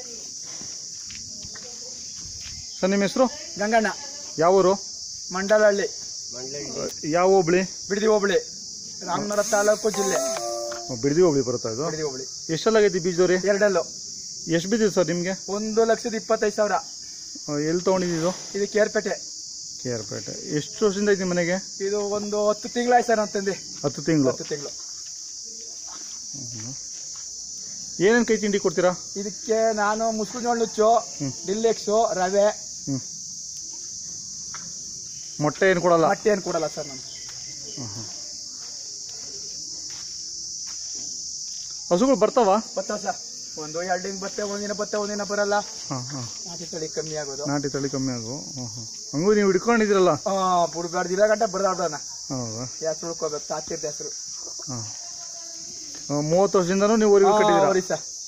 sir ನಿಮ್ಮ ಹೆಸರು ಗಂಗಣ್ಣ ಯಾವ ಊರು ಮಂಡಲಹಳ್ಳಿ ಯಾವ ಹೋಬಳಿ ಬಿಡದಿ ಹೋಬಳಿ ರಾಮನಗರ ತಾಲೂಕು ಜಿಲ್ಲೆ ಬಿಡದಿ ಹೋಬಳಿ ಬರುತ್ತಾ ಇದು ಬಿಡದಿ ಹೋಬಳಿ ಎಷ್ಟೆಲ್ಲಾಗೈತಿ ಬೀಜದವ್ರಿ ಎರಡಲ್ಲು ಎಷ್ಟು ಬಿದ್ದಿದೆ ಸರ್ ನಿಮಗೆ ಒಂದು ಲಕ್ಷದ ಇಪ್ಪತ್ತೈದು ಸಾವಿರ ಎಲ್ಲಿ ತೊಗೊಂಡಿದ್ದು ಇದು ಕೇರ್ಪೇಟೆ ಕೆ ಆರ್ ಪೇಟೆ ಎಷ್ಟು ವರ್ಷದಿಂದ ಐತಿ ಮನೆಗೆ ಇದು ಒಂದು ಹತ್ತು ತಿಂಗಳಾಯ್ತು ಸರ್ ಅಂತಂದು ಹತ್ತು ತಿಂಗಳು ಹತ್ತು ತಿಂಗಳು ಏನೇನು ಕೈ ತಿಂಡಿ ಕೊಡ್ತೀರಾ ಇದಕ್ಕೆ ನಾನು ಮುಸ್ಕು ಜೋಳ ನುಚ್ಚು ಡಿಲ್ಲೆಕ್ಸು ರವೆ ಹ್ಞೂ ಮೊಟ್ಟೆ ಏನು ಕೊಡಲ್ಲ ಮಟ್ಟೆ ಏನು ಕೊಡಲ್ಲ ಸರ್ ನಾನು ಹಸುಗಳು ಬರ್ತಾವ ಬರ್ತಾವ ಸರ್ ಒಂದು ಎರಡು ದಿನ ಬತ್ತೆ ಒಂದಿನ ಬತ್ತೆ ಒಂದಿನ ಬರಲ್ಲ ಹಾಂ ಹಾಂ ನಾಟಿ ತಳಿ ಕಮ್ಮಿ ಆಗೋದು ನಾಟಿ ತಳಿ ಕಮ್ಮಿ ಆಗು ಹಾಂ ಹಾಂ ಹಂಗೂ ನೀವು ಹಿಡ್ಕೊಂಡಿದ್ದೀರಲ್ಲ ಆ ಬುಡ್ಗಾಡ್ದಿರ ಗಂಟೆ ಬರ್ದಾಡ್ದಾನ ಹೌದಾ ಹೆಸರು ಉಳ್ಕೋಬೇಕು ತಾತಿರ್ದ ಹೆಸರು ಹಾಂ ಮೂವತ್ತು ವರ್ಷದಿಂದನೂ ನೀವು ಊರಿಗೆ ಕಟ್ಟಿದ್ದೀರಾ ಸರ್